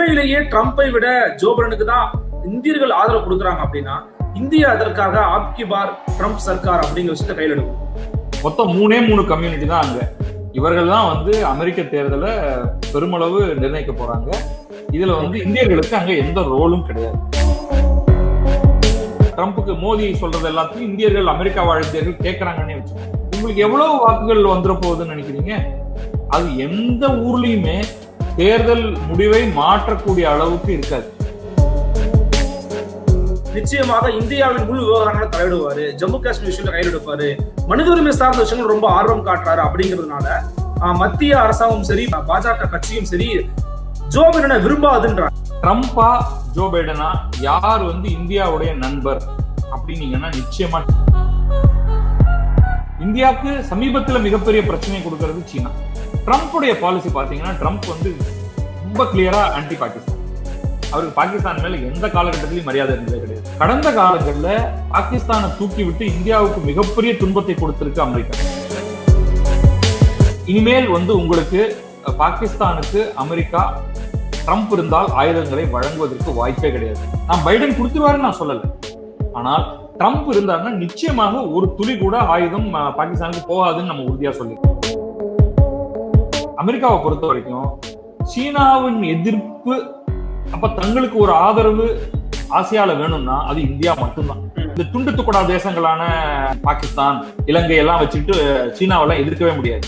உண்மையிலேயே ட்ரம்ப்பை விட ஜோ பைடனுக்கு தான் இந்தியர்கள் ஆதரவு கொடுக்குறாங்க அப்படின்னா இந்தியா அதற்காக ஆப்கி பார் ட்ரம்ப் சர்க்கார் அப்படிங்கிற விஷயத்தை கையில் எடுக்கும் மொத்தம் மூணே மூணு கம்யூனிட்டி தான் அங்க இவர்கள் தான் வந்து அமெரிக்க தேர்தலை பெருமளவு நிர்ணயிக்க போறாங்க இதுல வந்து இந்தியர்களுக்கு அங்க எந்த ரோலும் கிடையாது ட்ரம்ப்புக்கு மோடி சொல்றது எல்லாத்தையும் இந்தியர்கள் அமெரிக்கா வாழ் இந்தியர்கள் கேட்கறாங்கன்னே வச்சுக்கோங்க உங்களுக்கு எவ்வளவு வாக்குகள் வந்துட போகுதுன்னு நினைக்கிறீங்க அது எந்த ஊர்லயுமே தேர்தல் முடிவை மாற்றக்கூடிய அளவுக்கு இருக்காது நிச்சயமாக இந்தியாவின் உள் விவகாரங்களை தலையிடுவாரு ஜம்மு காஷ்மீர் விஷயத்துல கையில் எடுப்பாரு மனித உரிமை சார்ந்த விஷயங்கள் ரொம்ப ஆர்வம் காட்டுறாரு அப்படிங்கிறதுனால ஆஹ், மத்திய அரசாங்கமும் சரி பாஜக கட்சியும் சரி ஜோ பைடனை விரும்பாதுன்றாங்க ட்ரம்ப்பா ஜோ பைடனா யார் வந்து இந்தியாவுடைய நண்பர் அப்படின்னீங்கன்னா நிச்சயமா இந்தியாவுக்கு சமீபத்துல மிகப்பெரிய பிரச்சனை கொடுக்கிறது சீனா ட்ரம்ப்புடைய பாலிசி பாத்தீங்கன்னா ட்ரம்ப் வந்து ரொம்ப கிளியரா ஆன்டி பாகிஸ்தான் அவருக்கு பாகிஸ்தான் மேல எந்த காலகட்டத்திலையும் மரியாதை இருந்ததே கிடையாது கடந்த காலங்கள்ல பாகிஸ்தானை தூக்கி விட்டு இந்தியாவுக்கு மிகப்பெரிய துன்பத்தை கொடுத்திருக்கு அமெரிக்கா இனிமேல் வந்து உங்களுக்கு அஹ், பாகிஸ்தானுக்கு அமெரிக்கா ட்ரம்ப் இருந்தால் ஆயுதங்களை வழங்குவதற்கு வாய்ப்பே கிடையாது நான் பைடன் கொடுத்துருவாருன்னு நான் சொல்லல ஆனால் ட்ரம்ப் இருந்தாருன்னா நிச்சயமாக ஒரு துளி கூட ஆயுதம் அஹ், பாகிஸ்தானுக்கு போகாதுன்னு நம்ம உறுதியா சொல்லி அமெரிக்காவை பொறுத்த வரைக்கும் சீனாவின் எதிர்ப்பு அப்ப தங்களுக்கு ஒரு ஆதரவு ஆசியால வேணும்னா அது இந்தியா மட்டும்தான் இந்த துண்டு துக்கடா தேசங்களான பாகிஸ்தான் இலங்கை எல்லாம் வச்சுட்டு சீனாவெல்லாம் எதிர்க்கவே முடியாது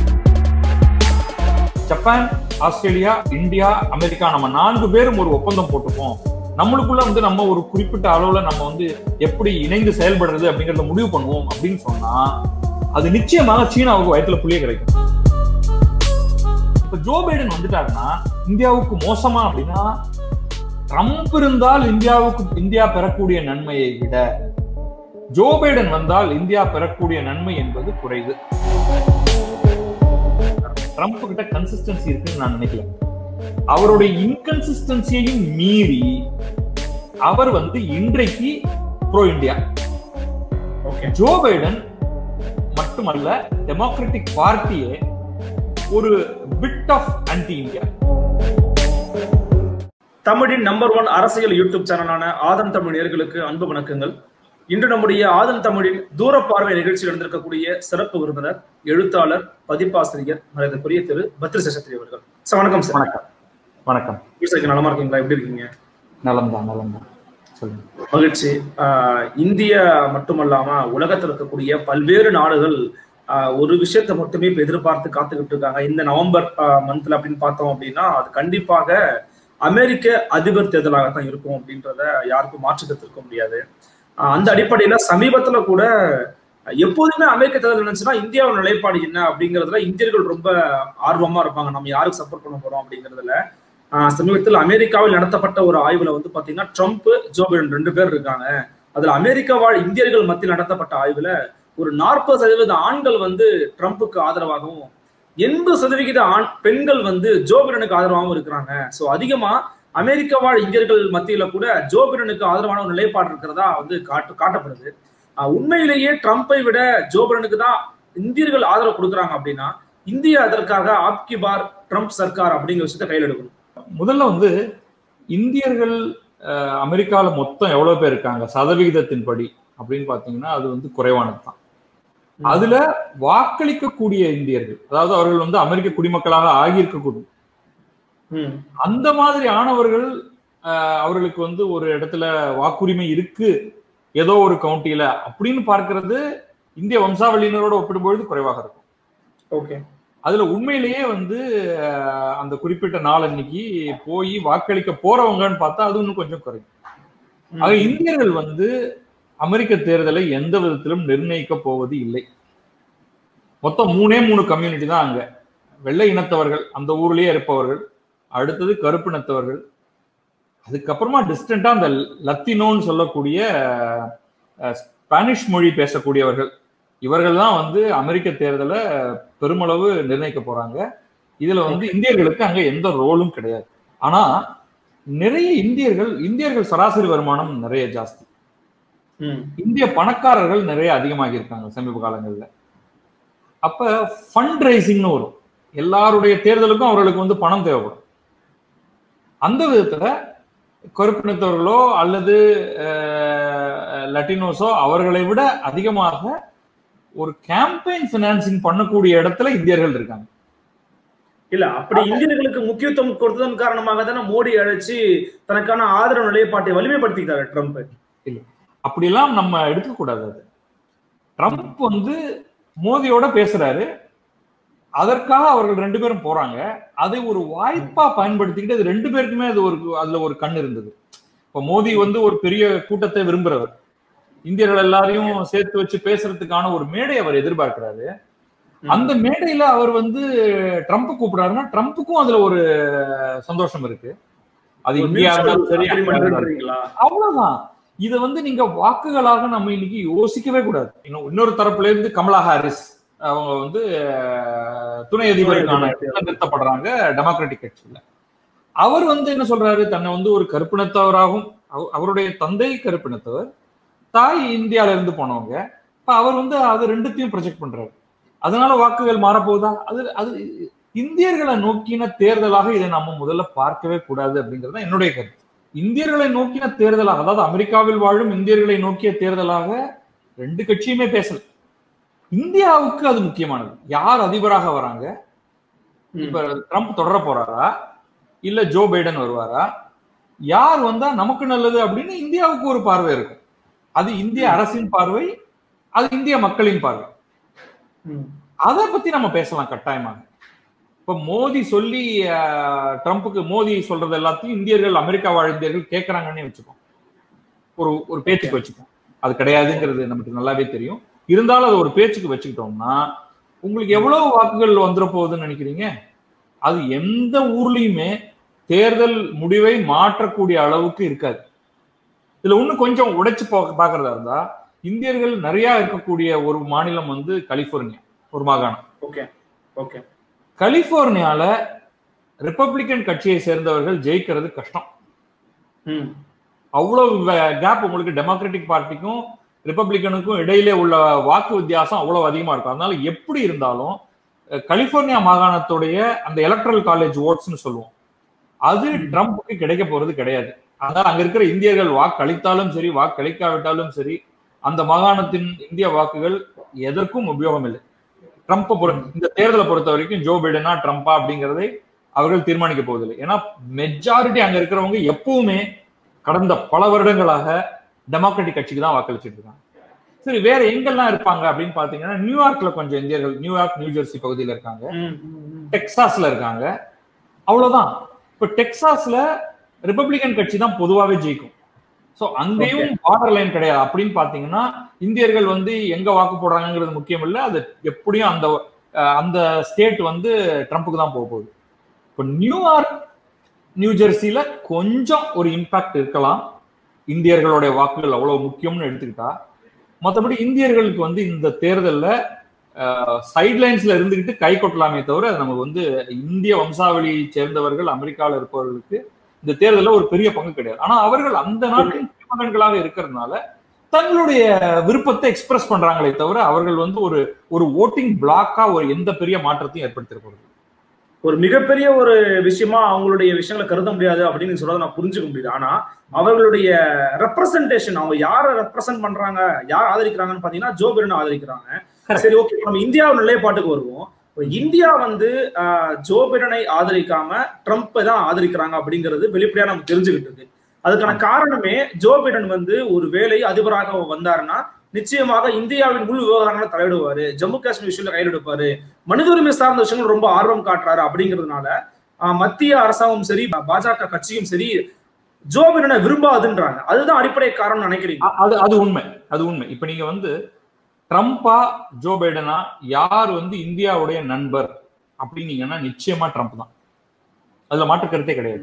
ஜப்பான் ஆஸ்திரேலியா இந்தியா அமெரிக்கா நம்ம நான்கு பேரும் ஒரு ஒப்பந்தம் போட்டுப்போம் நம்மளுக்குள்ள வந்து நம்ம ஒரு குறிப்பிட்ட அளவுல நம்ம வந்து எப்படி இணைந்து செயல்படுறது அப்படிங்கறத முடிவு பண்ணுவோம் அப்படின்னு சொன்னா அது நிச்சயமாக சீனாவுக்கு வயத்துல புள்ளிய கிடைக்கும் இப்ப ஜோ பைடன் வந்துட்டாருன்னா இந்தியாவுக்கு மோசமா அப்படின்னா ட்ரம்ப் இருந்தால் இந்தியாவுக்கு இந்தியா பெறக்கூடிய நன்மையை விட ஜோ பைடன் வந்தால் இந்தியா பெறக்கூடிய நன்மை என்பது குறைவு ட்ரம்ப் கிட்ட கன்சிஸ்டன்சி இருக்குன்னு நான் நினைக்கல அவருடைய இன்கன்சிஸ்டன்சியையும் மீறி அவர் வந்து இன்றைக்கு bro India okay Joe Biden மட்டுமல்ல டெமோக்ராட்டிக் பார்ட்டியே ஒரு பிட் ஆஃப் ஆன்டி இந்தியா தமிழின் நம்பர் ஒன் அரசியல் யூடியூப் சேனலான ஆதன் தமிழ் நேயர்களுக்கு அன்பு வணக்கங்கள் இன்று நம்முடைய ஆதன் தமிழின் தூர பார்வை நிகழ்ச்சியில் இருந்திருக்கக்கூடிய சிறப்பு விருந்தினர் எழுத்தாளர் பதிப்பாசிரியர் மரியாதைக்குரிய திரு பத்ரி சசத்ரி அவர்கள் சார் வணக்கம் சார் வணக்கம் வணக்கம் சார் நலமா இருக்கீங்களா எப்படி இருக்கீங்க நலம்தான் நலம்தான் சொல்லுங்க மகிழ்ச்சி ஆஹ் இந்தியா மட்டுமல்லாம உலகத்தில் இருக்கக்கூடிய பல்வேறு நாடுகள் ஆஹ் ஒரு விஷயத்தை மட்டுமே இப்ப எதிர்பார்த்து காத்துக்கிட்டு இருக்காங்க இந்த நவம்பர் மந்த்ல அப்படின்னு பார்த்தோம் அப்படின்னா அது கண்டிப்பாக அமெரிக்க அதிபர் தேர்தலாகத்தான் இருக்கும் அப்படின்றத யாருக்கும் மாற்றுக்கத்து இருக்க முடியாது ஆஹ் அந்த அடிப்படையில சமீபத்துல கூட எப்போதுமே அமெரிக்க தேர்தல் நினைச்சுன்னா இந்தியாவோட நிலைப்பாடு என்ன அப்படிங்கறதுல இந்தியர்கள் ரொம்ப ஆர்வமா இருப்பாங்க நம்ம யாருக்கு சப்போர்ட் பண்ண போறோம் அப்படிங்கறதுல ஆஹ் சமீபத்தில் அமெரிக்காவில் நடத்தப்பட்ட ஒரு ஆய்வுல வந்து பாத்தீங்கன்னா ட்ரம்ப் ஜோ பைடன் ரெண்டு பேர் இருக்காங்க அதுல அமெரிக்கா வாழ் இந்தியர்கள் மத்தியில் நடத்தப்பட்ட ஆய்வுல ஒரு நாற்பது சதவீத ஆண்கள் வந்து ட்ரம்ப்புக்கு ஆதரவாகவும் எண்பது சதவிகித ஆண் பெண்கள் வந்து ஜோ பைடனுக்கு ஆதரவாகவும் இருக்கிறாங்க சோ அதிகமா அமெரிக்க வாழ் இந்தியர்கள் மத்தியில கூட ஜோ பைடனுக்கு ஆதரவான ஒரு நிலைப்பாடு இருக்கிறதா வந்து காட்டு காட்டப்படுது ஆஹ் உண்மையிலேயே ட்ரம்ப்பை விட ஜோ பைடனுக்கு தான் இந்தியர்கள் ஆதரவு கொடுக்குறாங்க அப்படின்னா இந்தியா அதற்காக ஆப்கி பார் ட்ரம்ப் சர்க்கார் அப்படிங்கிற விஷயத்தை கையில் எடுக்கணும் முதல்ல வந்து இந்தியர்கள் அஹ், அமெரிக்கால மொத்தம் எவ்வளவு பேர் இருக்காங்க சதவிகிதத்தின்படி அப்படின்னு பாத்தீங்கன்னா அது வந்து குறைவானது தான் அதுல வாக்களிக்கக்கூடிய இந்தியர்கள் அதாவது அவர்கள் வந்து அமெரிக்க குடிமக்களாக ஆகியிருக்கக்கூடும் ம் அந்த மாதிரி ஆனவர்கள் அஹ், அவர்களுக்கு வந்து ஒரு இடத்துல வாக்குரிமை இருக்கு ஏதோ ஒரு கவுண்டியில அப்படின்னு பார்க்கிறது இந்திய வம்சாவளியினரோட ஒப்பிடும்பொழுது குறைவாக இருக்கும் ஓகே அதுல உண்மையிலேயே வந்து அஹ், அந்த குறிப்பிட்ட நாள் அன்னைக்கு போய் வாக்களிக்க போறவங்கன்னு பார்த்தா அது இன்னும் கொஞ்சம் குறையும் ஆக இந்தியர்கள் வந்து அமெரிக்க தேர்தலை எந்த விதத்திலும் நிர்ணயிக்க போவது இல்லை மொத்தம் மூணே மூணு கம்யூனிட்டி தான் அங்க வெள்ளை இனத்தவர்கள் அந்த ஊர்லயே இருப்பவர்கள் அடுத்தது கருப்பினத்தவர்கள் அதுக்கப்புறமா டிஸ்டண்டா அந்த லத்தினோன்னு சொல்லக்கூடிய அஹ், ஸ்பானிஷ் மொழி பேசக்கூடியவர்கள் இவர்கள் தான் வந்து அமெரிக்க தேர்தலை பெருமளவு நிர்ணயிக்க போறாங்க இதுல வந்து இந்தியர்களுக்கு அங்க எந்த ரோலும் கிடையாது ஆனா நிறைய இந்தியர்கள் இந்தியர்கள் சராசரி வருமானம் நிறைய ஜாஸ்தி ம் இந்திய பணக்காரர்கள் நிறைய அதிகமாகி இருக்காங்க சமீப காலங்கள்ல அப்ப ஃபண்ட் ரைசிங்னு வரும் எல்லாருடைய தேர்தலுக்கும் அவர்களுக்கு வந்து பணம் தேவைப்படும் அந்த விதத்துல கருப்பினத்தவர்களோ அல்லது லட்டினோஸோ அவர்களை விட அதிகமாக ஒரு கேம்பெயின் பினான்சிங் பண்ணக்கூடிய இடத்துல இந்தியர்கள் இருக்காங்க இல்ல அப்படி இந்தியர்களுக்கு முக்கியத்துவம் கொடுத்ததன் காரணமாக தானே மோடி அழைச்சு தனக்கான ஆதரவு நிலைப்பாட்டை வலிமைப்படுத்திக்கிறாரு ட்ரம்ப் அப்படியெல்லாம் நம்ம எடுக்க கூடாது அது ட்ரம்ப் வந்து மோதியோட பேசுறாரு அதற்காக அவர்கள் ரெண்டு பேரும் போறாங்க அதை ஒரு வாய்ப்பா பயன்படுத்திக்கிட்டு அது ரெண்டு பேருக்குமே அது ஒரு அதுல ஒரு கண் இருந்தது இப்ப மோடி வந்து ஒரு பெரிய கூட்டத்தை விரும்புறவர் இந்தியர்கள் எல்லாரையும் சேர்த்து வச்சு பேசுறதுக்கான ஒரு மேடை அவர் எதிர்பார்க்கிறாரு அந்த மேடையில அவர் வந்து ட்ரம்ப் கூப்பிடுறாருன்னா ட்ரம்ப்புக்கும் அதுல ஒரு சந்தோஷம் இருக்கு அது இந்தியா சரி அவ்வளவுதான் இத வந்து நீங்க வாக்குகளாக நம்ம இன்னைக்கு யோசிக்கவே கூடாது இன்னும் இன்னொரு தரப்புல இருந்து கமலா ஹாரிஸ் அவங்க வந்து துணை அதிபருக்கான நிறுத்தப்படுறாங்க டெமோக்ராட்டிக் கட்சியில அவர் வந்து என்ன சொல்றாரு தன்னை வந்து ஒரு கருப்பினத்தவராகவும் அவருடைய தந்தை கருப்பினத்தவர் தாய் இந்தியால இருந்து போனவங்க இப்ப அவர் வந்து அது ரெண்டுத்தையும் ப்ரொஜெக்ட் பண்றாரு அதனால வாக்குகள் மாறப்போகுதா அது அது இந்தியர்களை நோக்கின தேர்தலாக இதை நம்ம முதல்ல பார்க்கவே கூடாது அப்படிங்கிறது என்னுடைய கருத்து இந்தியர்களை நோக்கின தேர்தலாக அதாவது அமெரிக்காவில் வாழும் இந்தியர்களை நோக்கிய தேர்தலாக ரெண்டு கட்சியுமே பேசல இந்தியாவுக்கு அது முக்கியமானது யார் அதிபராக வராங்க இப்ப ட்ரம்ப் தொடர போறாரா இல்ல ஜோ பைடன் வருவாரா யார் வந்தா நமக்கு நல்லது அப்படின்னு இந்தியாவுக்கு ஒரு பார்வை இருக்கும் அது இந்திய அரசின் பார்வை அது இந்திய மக்களின் பார்வை அதை பத்தி நம்ம பேசலாம் கட்டாயமாக இப்ப மோடி சொல்லி ட்ரம்ப்புக்கு மோடி சொல்றது எல்லாத்தையும் இந்தியர்கள் அமெரிக்கா வாழ் இந்தியர்கள் கேட்கறாங்கன்னே வச்சுக்கோம் ஒரு ஒரு பேச்சுக்கு வச்சுக்கோம் அது கிடையாதுங்கிறது நமக்கு நல்லாவே தெரியும் இருந்தாலும் அது ஒரு பேச்சுக்கு வச்சுக்கிட்டோம்னா உங்களுக்கு எவ்வளவு வாக்குகள் வந்துட போகுதுன்னு நினைக்கிறீங்க அது எந்த ஊர்லயுமே தேர்தல் முடிவை மாற்றக்கூடிய அளவுக்கு இருக்காது இதுல இன்னும் கொஞ்சம் உடைச்சு பாக்குறதா இருந்தா இந்தியர்கள் நிறைய இருக்கக்கூடிய ஒரு மாநிலம் வந்து கலிபோர்னியா ஒரு மாகாணம் ஓகே ஓகே கலிபோர்னியால ரிப்பப்ளிகன் கட்சியை சேர்ந்தவர்கள் ஜெயிக்கிறது கஷ்டம் அவ்வளவு கேப் உங்களுக்கு டெமோக்ராட்டிக் பார்ட்டிக்கும் ரிப்பப்ளிகனுக்கும் இடையிலே உள்ள வாக்கு வித்தியாசம் அவ்வளவு அதிகமா இருக்கும் அதனால எப்படி இருந்தாலும் கலிபோர்னியா மாகாணத்துடைய அந்த எலக்ட்ரல் காலேஜ் ஓட்ஸ்னு சொல்லுவோம் அது ட்ரம்ப்புக்கு கிடைக்க போறது கிடையாது அதனால அங்க இருக்கிற இந்தியர்கள் வாக்களித்தாலும் சரி வாக்களிக்காவிட்டாலும் சரி அந்த மாகாணத்தின் இந்திய வாக்குகள் எதற்கும் உபயோகம் இல்லை ட்ரம்ப்பை பொறுத்த இந்த தேர்தலை பொறுத்த வரைக்கும் ஜோ பைடனா ட்ரம்ப்பா அப்படிங்கிறதை அவர்கள் தீர்மானிக்க போவதில்லை ஏன்னா மெஜாரிட்டி அங்க இருக்கிறவங்க எப்பவுமே கடந்த பல வருடங்களாக டெமோக்ராட்டிக் கட்சிக்கு தான் வாக்களிச்சுட்டு இருக்காங்க சரி வேற எங்கெல்லாம் இருப்பாங்க அப்படின்னு பாத்தீங்கன்னா நியூயார்க்ல கொஞ்சம் இந்தியர்கள் நியூயார்க் நியூ ஜெர்சி பகுதியில் இருக்காங்க டெக்சாஸ்ல இருக்காங்க அவ்வளவுதான் இப்ப டெக்சாஸ்ல ரிப்பப்ளிகன் கட்சி தான் பொதுவாகவே ஜெயிக்கும் ஸோ அங்கேயும் பார்டர் லைன் கிடையாது அப்படின்னு பாத்தீங்கன்னா இந்தியர்கள் வந்து எங்க வாக்கு போடுறாங்கிறது முக்கியம் இல்லை அது எப்படியும் அந்த அந்த ஸ்டேட் வந்து ட்ரம்ப்புக்கு தான் போக போகுது இப்போ நியூயார்க் நியூ ஜெர்சியில கொஞ்சம் ஒரு இம்பாக்ட் இருக்கலாம் இந்தியர்களுடைய வாக்குகள் அவ்வளவு முக்கியம்னு எடுத்துக்கிட்டா மற்றபடி இந்தியர்களுக்கு வந்து இந்த தேர்தலில் சைட்லைன்ஸ்ல இருந்துகிட்டு கை கொட்டலாமே தவிர அது நமக்கு வந்து இந்திய வம்சாவளி சேர்ந்தவர்கள் அமெரிக்காவில் இருப்பவர்களுக்கு இந்த தேர்தலில் ஒரு பெரிய பங்கு கிடையாது ஆனா அவர்கள் அந்த நாட்டின் குடிமகன்களாக இருக்கிறதுனால தங்களுடைய விருப்பத்தை எக்ஸ்பிரஸ் பண்றாங்களே தவிர அவர்கள் வந்து ஒரு ஒரு ஓட்டிங் பிளாக்கா ஒரு எந்த பெரிய மாற்றத்தையும் ஏற்படுத்திருக்கிறது ஒரு மிகப்பெரிய ஒரு விஷயமா அவங்களுடைய விஷயங்களை கருத முடியாது அப்படின்னு சொல்றதை நான் புரிஞ்சுக்க முடியுது ஆனா அவர்களுடைய ரெப்ரசன்டேஷன் அவங்க யாரை ரெப்ரசன்ட் பண்றாங்க யார் ஆதரிக்கிறாங்கன்னு பாத்தீங்கன்னா ஜோ பிடன் ஆதரிக்கிறாங்க சரி ஓகே நம்ம இந்தியாவின் நிலைப்பாட்டுக்கு வருவோம் இந்தியா வந்து ஜோ பிடனை ஆதரிக்காம ட்ரம்ப்பை தான் ஆதரிக்கிறாங்க அப்படிங்கிறது வெளிப்படையா நம்ம தெரிஞ்சுக்கிட்டு இருக்கு அதுக்கான காரணமே ஜோ பிடன் வந்து ஒரு வேலை அதிபராக வந்தாருன்னா நிச்சயமாக இந்தியாவின் உள் விவகாரங்களை தலையிடுவாரு ஜம்மு காஷ்மீர் விஷயத்துல கையெடுப்பாரு மனித உரிமை சார்ந்த விஷயங்கள் ரொம்ப ஆர்வம் காட்டுறாரு அப்படிங்கிறதுனால மத்திய அரசாங்கம் சரி பாஜக கட்சியும் சரி ஜோ பிடனை விரும்பாதுன்றாங்க அதுதான் அடிப்படை காரணம் நினைக்கிறீங்க அது அது உண்மை அது உண்மை இப்ப நீங்க வந்து ட்ரம்ப்பா ஜோ பைடனா யார் வந்து இந்தியாவுடைய நண்பர் அப்படின்னீங்கன்னா நிச்சயமா ட்ரம்ப் தான் அதுல மாற்று கருத்தே கிடையாது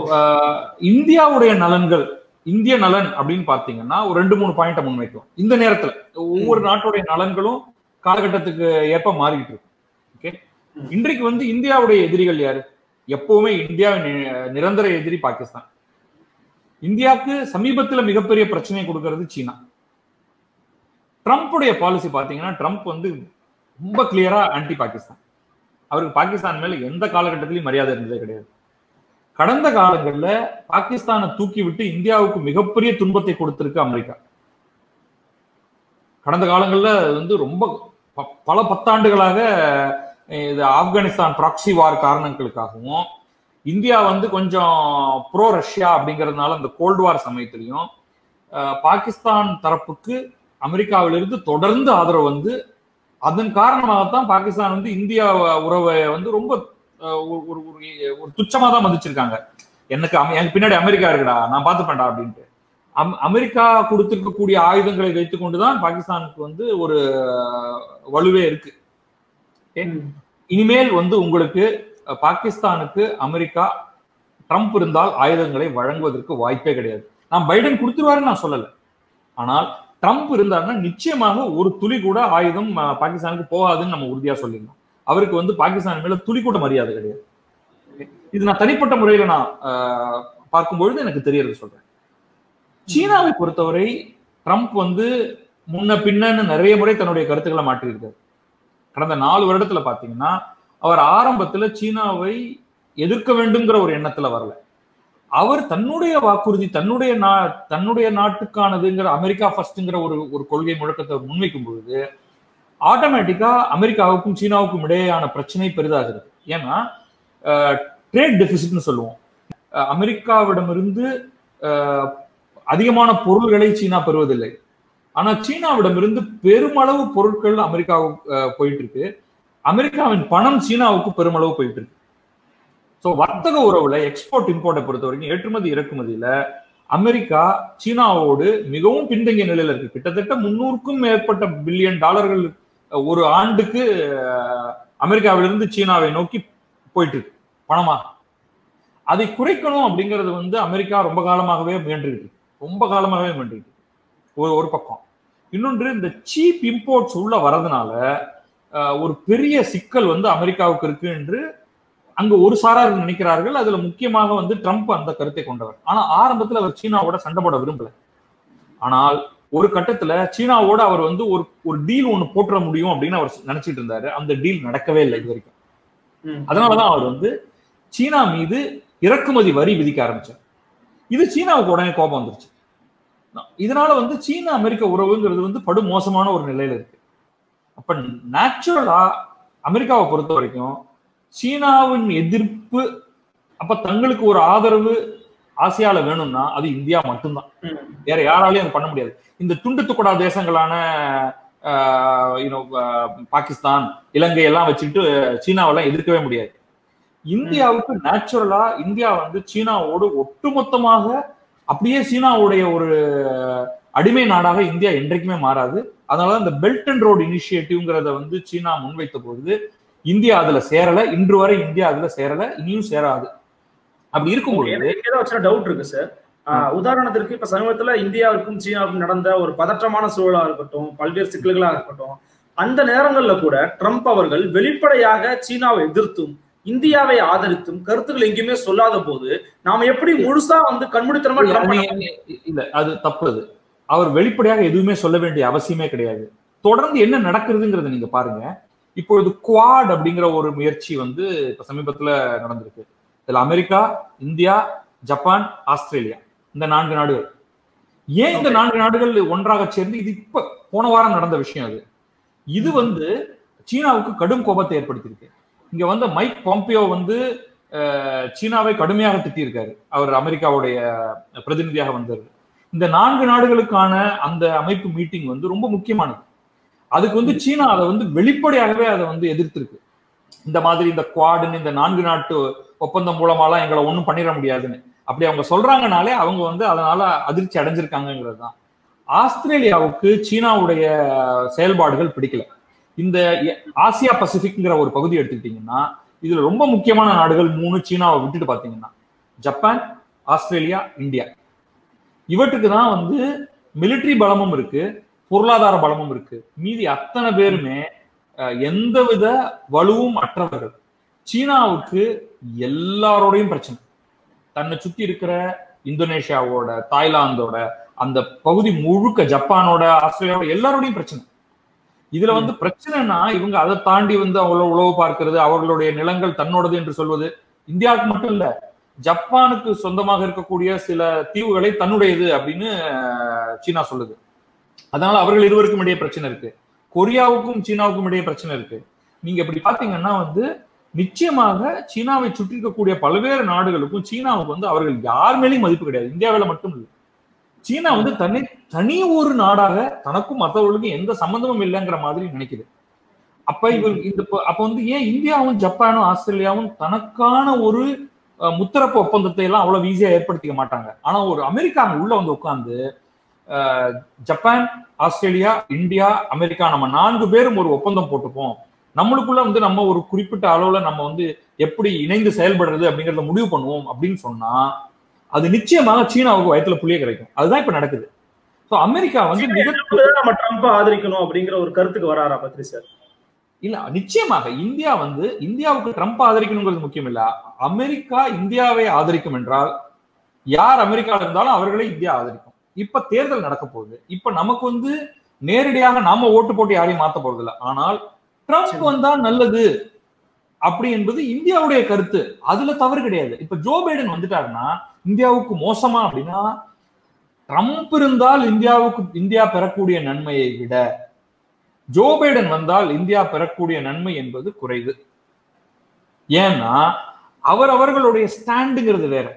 இந்தியாவுடைய நலன்கள் இந்திய நலன் அப்படின்னு பாத்தீங்கன்னா ஒரு ரெண்டு மூணு பாயிண்ட முன்வைக்கும் இந்த நேரத்துல ஒவ்வொரு நாட்டுடைய நலன்களும் காலகட்டத்துக்கு ஏற்ப மாறிக்கிட்டு இருக்கு ஓகே இன்றைக்கு வந்து இந்தியாவுடைய எதிரிகள் யாரு எப்பவுமே இந்தியாவின் நிரந்தர எதிரி பாகிஸ்தான் இந்தியாவுக்கு சமீபத்துல மிகப்பெரிய பிரச்சனை கொடுக்கறது சீனா ட்ரம்ப்புடைய பாலிசி பாத்தீங்கன்னா ட்ரம்ப் வந்து ரொம்ப கிளியரா ஆன்டி பாகிஸ்தான் அவருக்கு பாகிஸ்தான் மேல எந்த காலகட்டத்திலையும் மரியாதை இருந்ததே கிடையாது கடந்த காலங்கள்ல பாகிஸ்தானை தூக்கி விட்டு இந்தியாவுக்கு மிகப்பெரிய துன்பத்தை கொடுத்திருக்கு அமெரிக்கா கடந்த காலங்கள்ல வந்து ரொம்ப ப- பல பத்தாண்டுகளாக அஹ், இது ஆப்கானிஸ்தான் ப்ராக்சி வார் காரணங்களுக்காகவும் இந்தியா வந்து கொஞ்சம் ப்ரோ ரஷ்யா அப்படிங்கிறதுனால அந்த கோல்டு வார் சமயத்திலையும் அஹ், பாகிஸ்தான் தரப்புக்கு அமெரிக்காவிலிருந்து தொடர்ந்து ஆதரவு வந்து அதன் காரணமாகத்தான் பாகிஸ்தான் வந்து இந்தியா உறவை வந்து ரொம்ப அஹ், ஒரு ஒரு ஒரு- ஒரு துச்சமா தான் மதிச்சிருக்காங்க எனக்கு அமெ- எனக்கு பின்னாடி அமெரிக்கா இருக்குடா நான் பார்த்துப்பேன்டா அப்படின்ட்டு அம்- அமெரிக்கா கொடுத்திருக்கக்கூடிய ஆயுதங்களை வைத்துக் கொண்டுதான் பாகிஸ்தானுக்கு வந்து ஒரு அஹ், வலுவே இருக்கு இனிமேல் வந்து உங்களுக்கு அஹ், பாகிஸ்தானுக்கு அமெரிக்கா ட்ரம்ப் இருந்தால் ஆயுதங்களை வழங்குவதற்கு வாய்ப்பே கிடையாது நான் பைடன் கொடுத்துருவாருன்னு நான் சொல்லல ஆனால் ட்ரம்ப் இருந்தாருன்னா நிச்சயமாக ஒரு துளி கூட ஆயுதம் அஹ், பாகிஸ்தானுக்கு போகாதுன்னு நம்ம உறுதியா சொல்லிடலாம் அவருக்கு வந்து பாகிஸ்தான் மேல துளி கூட மரியாதை கிடையாது இது நான் தனிப்பட்ட முறையில நான் அஹ், பார்க்கும்பொழுது எனக்கு தெரியறது சொல்றேன் சீனாவை பொறுத்தவரை ட்ரம்ப் வந்து முன்ன பின்னன்னு நிறைய முறை தன்னுடைய கருத்துக்களை மாற்றியிருக்காரு கடந்த நாலு வருடத்துல பாத்தீங்கன்னா அவர் ஆரம்பத்துல சீனாவை எதிர்க்க வேண்டுங்கிற ஒரு எண்ணத்துல வரல அவர் தன்னுடைய வாக்குறுதி தன்னுடைய நா தன்னுடைய நாட்டுக்கானதுங்கிற அமெரிக்கா ஃபர்ஸ்ட்ங்கிற ஒரு ஒரு கொள்கை முழக்கத்தை முன்வைக்கும் பொழுது ஆட்டோமேட்டிக்கா அமெரிக்காவுக்கும் சீனாவுக்கும் இடையேயான பிரச்சனை பெரிதாகிறது ஏன்னா ட்ரேட் டெபிசிட்னு சொல்லுவோம் அஹ் அமெரிக்காவிடமிருந்து அஹ், அதிகமான பொருள்களை சீனா பெறுவதில்லை ஆனா சீனாவிடமிருந்து பெருமளவு பொருட்கள் அமெரிக்காவுக்கு அஹ், போயிட்டு இருக்கு அமெரிக்காவின் பணம் சீனாவுக்கு பெருமளவு போயிட்டு இருக்கு ஸோ வர்த்தக உறவுல எக்ஸ்போர்ட் இம்போர்ட்டை பொறுத்த வரைக்கும் ஏற்றுமதி இறக்குமதியில அமெரிக்கா சீனாவோடு மிகவும் பின்தங்கிய நிலையில இருக்கு கிட்டத்தட்ட முன்னூறுக்கும் மேற்பட்ட பில்லியன் டாலர்கள் அஹ், ஒரு ஆண்டுக்கு அஹ், அமெரிக்காவிலிருந்து சீனாவை நோக்கி போயிட்டு இருக்கு பணமாக அதை குறைக்கணும் அப்படிங்கிறது வந்து அமெரிக்கா ரொம்ப காலமாகவே முயன்றுகிட்டு இருக்கு. ரொம்ப காலமாகவே முயன்றுகிட்டு இருக்கு. ஒரு ஒரு பக்கம் இன்னொன்று இந்த சீப் இம்போர்ட்ஸ் உள்ள வரதுனால அஹ், ஒரு பெரிய சிக்கல் வந்து அமெரிக்காவுக்கு இருக்கு என்று அங்க ஒரு சாரார் நினைக்கிறார்கள் அதுல முக்கியமாக வந்து ட்ரம்ப் அந்த கருத்தை கொண்டவர் ஆனா ஆரம்பத்துல அவர் சீனாவோட சண்டை போட விரும்பல ஆனால் ஒரு கட்டத்துல சீனாவோட அவர் வந்து ஒரு ஒரு டீல் ஒண்ணு போட்டுற முடியும் அப்படின்னு அவர் நினைச்சிட்டு இருந்தாரு அந்த டீல் நடக்கவே இல்லை இது வரைக்கும் அதனாலதான் அவர் வந்து சீனா மீது இறக்குமதி வரி விதிக்க ஆரம்பிச்சார் இது சீனாவுக்கு உடனே கோபம் வந்துருச்சு இதனால வந்து சீனா அமெரிக்க உறவுங்கிறது வந்து படு மோசமான ஒரு நிலையில இருக்கு அப்ப நேச்சுரலா அமெரிக்காவை பொறுத்த வரைக்கும் சீனாவின் எதிர்ப்பு அப்ப தங்களுக்கு ஒரு ஆதரவு ஆசியால வேணும்னா அது இந்தியா மட்டும்தான் வேற யாராலையும் அது பண்ண முடியாது இந்த துண்டு துக்கடா தேசங்களான ஆஹ், you know, ஆஹ், பாகிஸ்தான் இலங்கை எல்லாம் வச்சுக்கிட்டு சீனாவெல்லாம் எதிர்க்கவே முடியாது இந்தியாவுக்கு நேச்சுரலா இந்தியா வந்து சீனாவோடு ஒட்டுமொத்தமாக அப்படியே சீனாவுடைய ஒரு அடிமை நாடாக இந்தியா என்றைக்குமே மாறாது அதனால இந்த பெல்ட் அண்ட் ரோடு இனிஷியேட்டிவ்ங்கிறத வந்து சீனா முன்வைத்த பொழுது இந்தியா அதுல சேரல இன்று வரை இந்தியா அதுல சேரல இனியும் சேராது அப்படி இருக்கும் பொழுது எனக்கு ஏதோ சின்ன டவுட் இருக்கு சார் ஆஹ் உதாரணத்திற்கு இப்ப சமீபத்துல இந்தியாவுக்கும் சீனாவுக்கும் நடந்த ஒரு பதற்றமான சூழலா இருக்கட்டும் பல்வேறு சிக்கல்களா இருக்கட்டும் அந்த நேரங்கள்ல கூட ட்ரம்ப் அவர்கள் வெளிப்படையாக சீனாவை எதிர்த்தும் இந்தியாவை ஆதரித்தும் கருத்துக்கள் எங்கேயுமே சொல்லாத போது நாம எப்படி முழுசா வந்து கண்மூடித்தனமா இல்ல, ட்ரம்ப் நீ- நீ- இல்ல அது தப்பு அது அவர் வெளிப்படையாக எதுவுமே சொல்ல வேண்டிய அவசியமே கிடையாது தொடர்ந்து என்ன நடக்குதுங்கிறத நீங்க பாருங்க இப்பொழுது குவாட் அப்படிங்கிற ஒரு முயற்சி வந்து இப்ப சமீபத்துல நடந்திருக்கு இதுல அமெரிக்கா இந்தியா ஜப்பான் ஆஸ்திரேலியா இந்த நான்கு நாடுகள் ஏன் இந்த நான்கு நாடுகள் ஒன்றாக சேர்ந்து இது இப்ப போன வாரம் நடந்த விஷயம் அது இது வந்து சீனாவுக்கு கடும் கோபத்தை ஏற்படுத்தியிருக்கு இங்க வந்த மைக் பாம்பியோ வந்து அஹ், சீனாவை கடுமையாக திட்டியிருக்காரு அவர் அமெரிக்காவுடைய பிரதிநிதியாக வந்தார் இந்த நான்கு நாடுகளுக்கான அந்த அமைப்பு மீட்டிங் வந்து ரொம்ப முக்கியமானது அதுக்கு வந்து சீனா அதை வந்து வெளிப்படையாகவே அதை வந்து எதிர்த்திருக்கு இந்த மாதிரி இந்த குவாடுன்னு இந்த நான்கு நாட்டு ஒப்பந்தம் மூலமாலாம் எங்களை ஒன்றும் பண்ணிட முடியாதுன்னு அப்படி அவங்க சொல்றாங்கனாலே அவங்க வந்து அதனால அதிர்ச்சி அடைஞ்சிருக்காங்கிறது தான் ஆஸ்திரேலியாவுக்கு சீனாவுடைய செயல்பாடுகள் பிடிக்கல இந்த எ- ஆசியா பசிபிக்ங்கிற ஒரு பகுதி எடுத்துக்கிட்டீங்கன்னா இதுல ரொம்ப முக்கியமான நாடுகள் மூணு சீனாவை விட்டுட்டு பாத்தீங்கன்னா ஜப்பான் ஆஸ்திரேலியா இந்தியா இவற்றுக்கு தான் வந்து மிலிட்டரி பலமும் இருக்கு பொருளாதார பலமும் இருக்கு மீதி அத்தனை பேருமே அஹ், எந்தவித வலுவும் அற்றவர்கள் சீனாவுக்கு எல்லாரோடையும் பிரச்சனை தன்னை சுத்தி இருக்கிற இந்தோனேஷியாவோட தாய்லாந்தோட அந்த பகுதி முழுக்க ஜப்பானோட ஆஸ்திரேலியாவோட எல்லாரோடையும் பிரச்சனை இதுல வந்து பிரச்சனைனா இவங்க அதை தாண்டி வந்து அவங்கள உழவு பார்க்கிறது அவர்களுடைய நிலங்கள் தன்னோடது என்று சொல்வது இந்தியாவுக்கு மட்டும் இல்ல ஜப்பானுக்கு சொந்தமாக இருக்கக்கூடிய சில தீவுகளை தன்னுடையது அப்படின்னு சீனா சொல்லுது அதனால அவர்கள் இருவருக்கும் இடையே பிரச்சனை இருக்கு கொரியாவுக்கும் சீனாவுக்கும் இடையே பிரச்சனை இருக்கு நீங்க இப்படி பாத்தீங்கன்னா வந்து நிச்சயமாக சீனாவை சுற்றி இருக்கக்கூடிய பல்வேறு நாடுகளுக்கும் சீனாவுக்கு வந்து அவர்கள் யார் மேலேயும் மதிப்பு கிடையாது இந்தியாவில மட்டும் இல்லை சீனா வந்து தனி தனி ஒரு நாடாக தனக்கும் மற்றவர்களுக்கும் எந்த சம்பந்தமும் இல்லைங்கிற மாதிரி நினைக்குது அப்ப இவர் இந்த அப்ப வந்து ஏன் இந்தியாவும் ஜப்பானும் ஆஸ்திரேலியாவும் தனக்கான ஒரு முத்தரப்பு ஒப்பந்தத்தை எல்லாம் அவ்வளவு ஈஸியா ஏற்படுத்திக்க மாட்டாங்க ஆனா ஒரு அமெரிக்கா அங்க உள்ள வந்து உட்காந்து ஜப்பான் ஆஸ்திரேலியா இந்தியா அமெரிக்கா நம்ம நான்கு பேரும் ஒரு ஒப்பந்தம் போட்டுப்போம் நம்மளுக்குள்ள வந்து நம்ம ஒரு குறிப்பிட்ட அளவுல நம்ம வந்து எப்படி இணைந்து செயல்படுறது அப்படிங்கறத முடிவு பண்ணுவோம் அப்படின்னு சொன்னா அது நிச்சயமாக சீனாவுக்கு வயத்துல புளிய கிடைக்கும் அதுதான் இப்ப நடக்குது ஸோ அமெரிக்கா வந்து மிக நம்ம ட்ரம்ப் ஆதரிக்கணும் அப்படிங்கிற ஒரு கருத்துக்கு வராரா பத்ரி சார் இல்ல நிச்சயமாக இந்தியா வந்து இந்தியாவுக்கு ட்ரம்ப் ஆதரிக்கணுங்கிறது முக்கியம் இல்ல அமெரிக்கா இந்தியாவை ஆதரிக்கும் என்றால் யார் அமெரிக்காவில் இருந்தாலும் அவர்களை இந்தியா ஆதரிக்கும் இப்ப தேர்தல் நடக்க போகுது இப்ப நமக்கு வந்து நேரடியாக நாம ஓட்டு போட்டு யாரையும் மாத்த போறது இல்லை ஆனால் ட்ரம்ப் வந்தா நல்லது அப்படி என்பது இந்தியாவுடைய கருத்து அதுல தவறு கிடையாது இப்ப ஜோ பைடன் வந்துட்டாருன்னா இந்தியாவுக்கு மோசமா அப்படின்னா ட்ரம்ப் இருந்தால் இந்தியாவுக்கு இந்தியா பெறக்கூடிய நன்மையை விட ஜோ பைடன் வந்தால் இந்தியா பெறக்கூடிய நன்மை என்பது குறைவு ஏன்னா அவர் அவர்களுடைய ஸ்டாண்டுங்கிறது வேற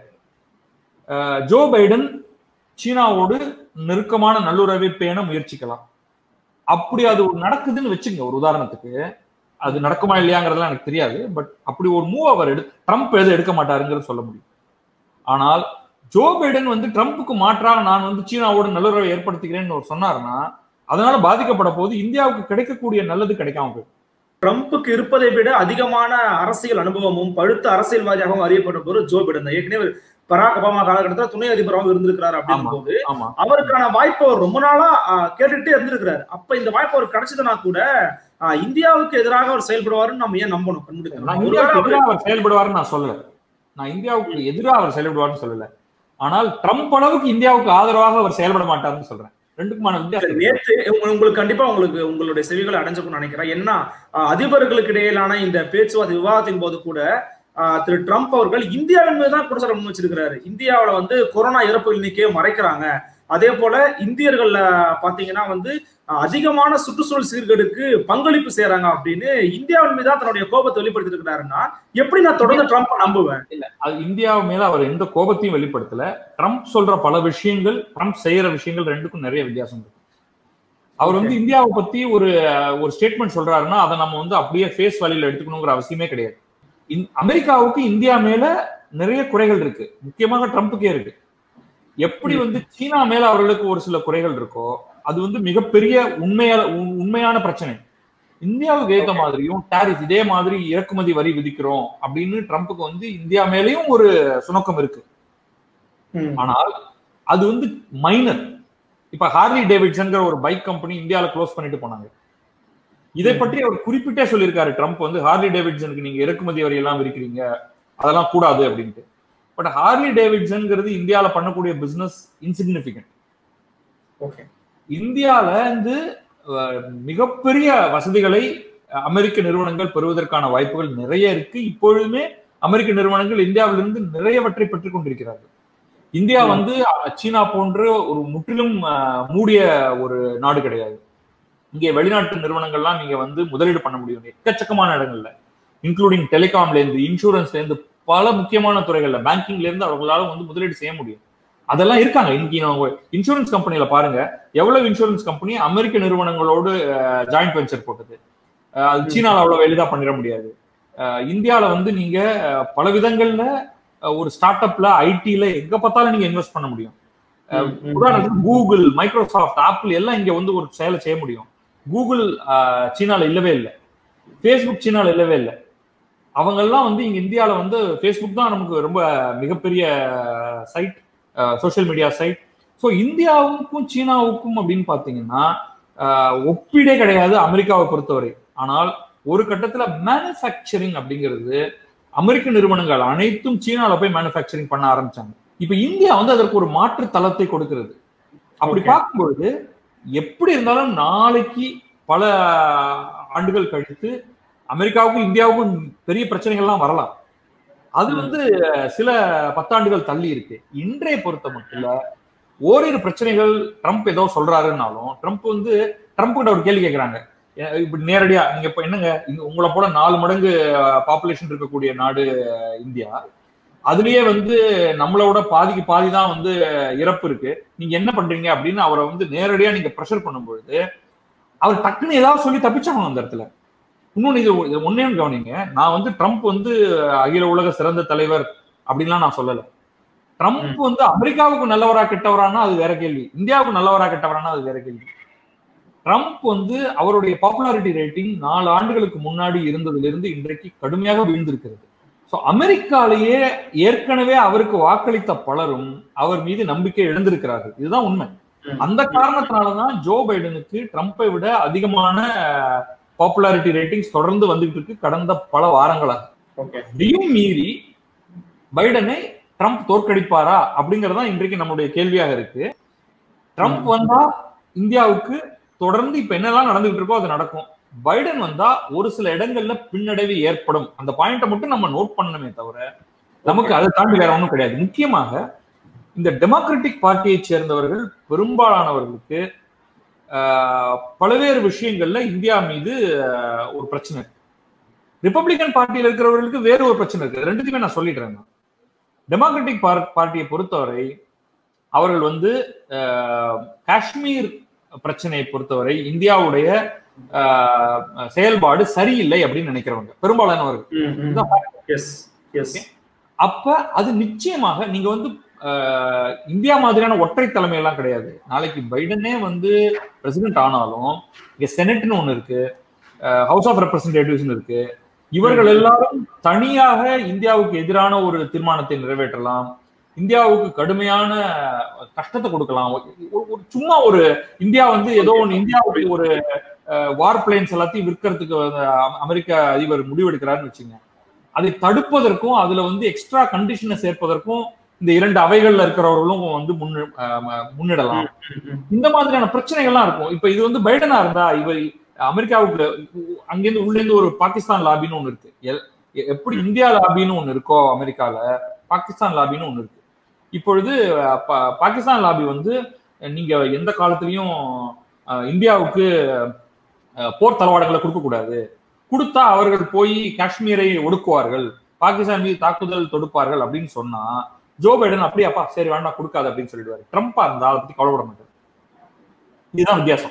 ஜோ பைடன் சீனாவோடு நெருக்கமான நல்லுறவை பேண முயற்சிக்கலாம் அப்படி அது ஒரு நடக்குதுன்னு வச்சுங்க ஒரு உதாரணத்துக்கு அது நடக்குமா இல்லையாங்கிறதுலாம் எனக்கு தெரியாது பட் அப்படி ஒரு மூவ் அவர் எடு ட்ரம்ப் எது எடுக்க மாட்டாருங்கிறது சொல்ல முடியும் ஆனால் ஜோ பைடன் வந்து ட்ரம்ப்புக்கு மாற்றாக நான் வந்து சீனாவோடு நல்லுறவை ஏற்படுத்திக்கிறேன்னு ஒரு சொன்னாருன்னா அதனால பாதிக்கப்பட போது இந்தியாவுக்கு கிடைக்கக்கூடிய நல்லது கிடைக்காம போகும் ட்ரம்ப்புக்கு இருப்பதை விட அதிகமான அரசியல் அனுபவமும் பழுத்த அரசியல்வாதியாகவும் அறியப்படும் போது ஜோ பைடன் ஏற்கனவே பராக் ஒபாமா காலகட்டத்தில் துணை அதிபராகவும் இருந்திருக்கிறாரு அப்படிங்கும் போது அவருக்கான வாய்ப்பு அவர் ரொம்ப நாளா கேட்டுக்கிட்டே இருந்திருக்கிறாரு அப்ப இந்த வாய்ப்பு அவர் கிடைச்சதுனா கூட இந்தியாவுக்கு எதிராக அவர் செயல்படுவாருன்னு நம்ம ஏன் நம்பணும் எதிராக அவர் செயல்படுவாருன்னு நான் சொல்லல நான் இந்தியாவுக்கு எதிராக அவர் செயல்படுவார்னு சொல்லல ஆனால் ட்ரம்ப் அளவுக்கு இந்தியாவுக்கு ஆதரவாக அவர் செயல்பட மாட்டாருன்னு சொல்றேன் ரெண்டுக்குமான வித்தியாசம் நேற்று உங்களுக்கு கண்டிப்பா உங்களுக்கு உங்களுடைய செவிகளை அடைஞ்சுக்கணும்னு நினைக்கிறேன் ஏன்னா அதிபர்களுக்கு இடையிலான இந்த பேச்சுவார்த்தை விவாதத்தின் போது கூட திரு ட்ரம்ப் அவர்கள் இந்தியாவின் மீது தான் குற்றச்சாட்டு முன் வச்சிருக்கிறாரு இந்தியாவில வந்து கொரோனா இறப்பு எண்ணிக்கையை மறைக்கிறாங்க அதே போல இந்தியர்கள்ல பாத்தீங்கன்னா வந்து அதிகமான சுற்றுச்சூழல் சீர்கேடுக்கு பங்களிப்பு செய்யறாங்க அப்படின்னு இந்தியாவின் மீது தான் தன்னுடைய கோபத்தை வெளிப்படுத்திருக்கிறாருன்னா எப்படி நான் தொடர்ந்து ட்ரம்ப் நம்புவேன் இல்ல அது இந்தியா மேல அவர் எந்த கோபத்தையும் வெளிப்படுத்தல ட்ரம்ப் சொல்ற பல விஷயங்கள் ட்ரம்ப் செய்யற விஷயங்கள் ரெண்டுக்கும் நிறைய வித்தியாசம் இருக்கு அவர் வந்து இந்தியாவை பத்தி ஒரு ஒரு ஸ்டேட்மெண்ட் சொல்றாருன்னா அதை நம்ம வந்து அப்படியே ஃபேஸ் வேல்யூல எடுத்துக்கணுங்கிற அவசியமே கிடையாது அமெரிக்காவுக்கு இந்தியா மேல நிறைய குறைகள் இருக்கு முக்கியமாக ட்ரம்ப்புக்கே இருக்கு எப்படி வந்து சீனா மேல அவர்களுக்கு ஒரு சில குறைகள் இருக்கோ அது வந்து மிகப்பெரிய உண்மையா உண்மையான பிரச்சனை இந்தியாவுக்கு ஏத்த மாதிரியும் டாரிஃப் இதே மாதிரி இறக்குமதி வரி விதிக்கிறோம் அப்படின்னு ட்ரம்ப்புக்கு வந்து இந்தியா மேலேயும் ஒரு சுணக்கம் இருக்கு ஆனால் அது வந்து மைனர் இப்ப ஹார்லி டேவிட்சன்கிற ஒரு பைக் கம்பெனி இந்தியாவில க்ளோஸ் பண்ணிட்டு போனாங்க இதை பற்றி அவர் குறிப்பிட்டே சொல்லியிருக்காரு ட்ரம்ப் வந்து ஹார்லி டேவிட்சனுக்கு நீங்க இறக்குமதி வரி எல்லாம் விரிக்கிறீங்க அதெல்லாம் கூடாது அப்படின்ட்டு பட் ஹார்லி டேவிட்சன்ங்கிறது இந்தியாவில பண்ணக்கூடிய பிசினஸ் இன்சிக்னிபிகன்ட் இந்தியால இருந்து மிகப்பெரிய வசதிகளை அமெரிக்க நிறுவனங்கள் பெறுவதற்கான வாய்ப்புகள் நிறைய இருக்கு இப்பொழுதுமே அமெரிக்க நிறுவனங்கள் இந்தியாவிலிருந்து நிறையவற்றை பெற்றுக் கொண்டிருக்கிறார்கள் இந்தியா வந்து சீனா போன்ற ஒரு முற்றிலும் மூடிய ஒரு நாடு கிடையாது இங்கே வெளிநாட்டு நிறுவனங்கள்லாம் நீங்க வந்து முதலீடு பண்ண முடியும் எக்கச்சக்கமான இடங்கள்ல இன்க்ளூடிங் டெலிகாம்ல இருந்து இன்சூரன்ஸ்ல இருந்து பல முக்கியமான துறைகள்ல பேங்கிங்ல இருந்து அவர்களால வந்து முதலீடு செய்ய முடியும் அதெல்லாம் இருக்காங்க இன்னைக்கு நம்ம இன்சூரன்ஸ் கம்பெனில பாருங்க எவ்வளவு இன்சூரன்ஸ் கம்பெனி அமெரிக்க நிறுவனங்களோடு ஜாயிண்ட் வெஞ்சர் போட்டது அது சீனால அவ்வளவு எளிதா பண்ணிட முடியாது இந்தியாவில வந்து நீங்க பல விதங்கள்ல ஒரு ஸ்டார்ட் அப்ல ஐடில எங்க பார்த்தாலும் நீங்க இன்வெஸ்ட் பண்ண முடியும் உதாரணத்துக்கு கூகுள் மைக்ரோசாஃப்ட் ஆப்பிள் எல்லாம் இங்க வந்து ஒரு செயலை செய்ய முடியும் கூகுள் சீனால இல்லவே இல்லை ஃபேஸ்புக் சீனால இல்லவே இல்லை அவங்கெல்லாம் வந்து இங்க இந்தியாவில வந்து ஃபேஸ்புக் தான் நமக்கு ரொம்ப மிகப்பெரிய site social media site so இந்தியாவுக்கும் சீனாவுக்கும் அப்படின்னு பார்த்தீங்கன்னா ஒப்பீடே கிடையாது அமெரிக்காவை பொறுத்தவரை ஆனால் ஒரு கட்டத்துல மேனுஃபேக்சரிங் அப்படிங்கிறது அமெரிக்க நிறுவனங்கள் அனைத்தும் சீனால போய் மேனுஃபேக்சரிங் பண்ண ஆரம்பிச்சாங்க இப்ப இந்தியா வந்து அதற்கு ஒரு மாற்று தளத்தை கொடுக்கிறது அப்படி பார்க்கும்பொழுது எப்படி இருந்தாலும் நாளைக்கு பல ஆண்டுகள் கழித்து அமெரிக்காவுக்கும் இந்தியாவுக்கும் பெரிய பிரச்சனைகள்லாம் வரலாம் அது வந்து சில பத்தாண்டுகள் தள்ளி இருக்கு இன்றைய பொறுத்த மட்டும் ஓரிரு பிரச்சனைகள் ட்ரம்ப் ஏதோ சொல்றாருன்னாலும் ட்ரம்ப் வந்து ட்ரம்ப் கிட்ட ஒரு கேள்வி கேட்கிறாங்க எ- இப்ப நேரடியா நீங்க இப்ப என்னங்க இங்க உங்களை போல நாலு மடங்கு பாப்புலேஷன் இருக்கக்கூடிய நாடு அஹ், இந்தியா அதுலயே வந்து நம்மளோட பாதிக்கு பாதி தான் வந்து இறப்பு இருக்கு நீங்க என்ன பண்றீங்க அப்படின்னு அவரை வந்து நேரடியா நீங்க ப்ரெஷர் பண்ணும்பொழுது அவர் டக்குன்னு ஏதாவது சொல்லி தப்பிச்சாகணும் அந்த இடத்துல இன்னொன்னு இது இது ஒண்ணே ஒண்ணு கவனிங்க நான் வந்து ட்ரம்ப் வந்து அகில உலக சிறந்த தலைவர் அப்படின்லாம் நான் சொல்லல ட்ரம்ப் வந்து அமெரிக்காவுக்கு நல்லவரா கெட்டவரானா அது வேற கேள்வி இந்தியாவுக்கு நல்லவரா கெட்டவரானா அது வேற கேள்வி ட்ரம்ப் வந்து அவருடைய பாப்புலாரிட்டி ரேட்டிங் நாலு ஆண்டுகளுக்கு முன்னாடி இருந்ததிலிருந்து இன்றைக்கு கடுமையாக வீழ்ந்திருக்கிறது ஸோ அமெரிக்காலேயே ஏற்கனவே அவருக்கு வாக்களித்த பலரும் அவர் மீது நம்பிக்கை இழந்திருக்கிறார்கள் இதுதான் உண்மை ம். அந்த காரணத்தினாலதான் ஜோ பைடனுக்கு ட்ரம்ப்பை விட அதிகமான பாப்புலாரிட்டி ரேட்டிங்ஸ் தொடர்ந்து வந்துட்டு இருக்கு கடந்த பல வாரங்களாக ஓகே இதையும் மீறி பைடனை ட்ரம்ப் தோற்கடிப்பாரா அப்படிங்கறது தான் இன்றைக்கு நம்மளுடைய கேள்வியாக இருக்கு ட்ரம்ப் வந்தா இந்தியாவுக்கு தொடர்ந்து இப்ப என்னெல்லாம் நடந்துகிட்டு இருக்கோ அது நடக்கும் பைடன் வந்தா ஒரு சில இடங்கள்ல பின்னடைவு ஏற்படும் அந்த பாயிண்ட்டை மட்டும் நம்ம நோட் பண்ணணுமே தவிர நமக்கு அதை தாண்டி வேற ஒன்றும் கிடையாது முக்கியமாக இந்த டெமோக்ராட்டிக் பார்ட்டியை சேர்ந்தவர்கள் பெரும்பாலானவர்களுக்கு ஆஹ், பல்வேறு விஷயங்கள்ல இந்தியா மீது ஆஹ், ஒரு பிரச்சனை இருக்கு ரிப்பப்ளிகன் பார்ட்டியில் இருக்கிறவர்களுக்கு வேறு ஒரு பிரச்சனை இருக்கு ரெண்டுத்தையுமே நான் சொல்லிடுறேன் நான். டெமோக்ராட்டிக் பார்ட்டியை பொறுத்தவரை அவர்கள் வந்து ஆஹ், காஷ்மீர் பிரச்சனையை பொறுத்தவரை இந்தியாவுடைய ஆஹ், செயல்பாடு சரியில்லை அப்படின்னு நினைக்கிறவங்க பெரும்பாலானவர்கள் எஸ் எஸ் அப்ப அது நிச்சயமாக நீங்க வந்து ஆஹ், இந்தியா மாதிரியான ஒற்றை தலைமை எல்லாம் கிடையாது நாளைக்கு பைடனே வந்து பிரசிடென்ட் ஆனாலும் இங்க செனட்னு ஒண்ணு இருக்கு ஹவுஸ் ஆஃப் ரெப்ரசன்டேட்டிவ்ஸ் இருக்கு இவர்கள் எல்லாரும் தனியாக இந்தியாவுக்கு எதிரான ஒரு தீர்மானத்தை நிறைவேற்றலாம் இந்தியாவுக்கு கடுமையான கஷ்டத்தை கொடுக்கலாம் ஒரு- ஒரு சும்மா ஒரு இந்தியா வந்து ஏதோ ஒன்று இந்தியாவுக்கு ஒரு வார் பிளேன்ஸ் எல்லாத்தையும் விற்கிறதுக்கு வந்து அ- அமெரிக்க அதிபர் முடிவெடுக்கிறாருன்னு வச்சுங்க அதை தடுப்பதற்கும் அதுல வந்து எக்ஸ்ட்ரா கண்டிஷனை சேர்ப்பதற்கும் இந்த இரண்டு அவைகள்ல இருக்கிறவர்களும் வந்து முன்னு அஹ் ம- முன்னிடலாம் இந்த மாதிரியான பிரச்சனைகள்லாம் இருக்கும் இப்ப இது வந்து பைடனா இருந்தா இவர் அமெரிக்காவுக்கு அங்கிருந்து உள்ளேந்து ஒரு பாகிஸ்தான் லாபின்னு ஒண்ணு இருக்கு எல்- எ- எப்படி இந்தியா லாபின்னு ஒண்ணு இருக்கோ அமெரிக்கால பாகிஸ்தான் லாபின்னு ஒண்ணு இருக்கு இப்பொழுது அஹ், பா- பாகிஸ்தான் லாபி வந்து அஹ், நீங்க எந்த காலத்திலையும் அஹ், இந்தியாவுக்கு அஹ், போர் தளவாடங்களை கொடுக்க கூடாது கொடுத்தா அவர்கள் போய் காஷ்மீரை ஒடுக்குவார்கள் பாகிஸ்தான் மீது தாக்குதல் தொடுப்பார்கள் அப்படின்னு சொன்னா ஜோ பைடன் அப்படியாப்பா சரி வேண்டாம் கொடுக்காது அப்படின்னு சொல்லிடுவாரு ட்ரம்ப்பா இருந்தா அதை பத்தி கவலைப்பட மாட்டார் இதுதான் வித்தியாசம்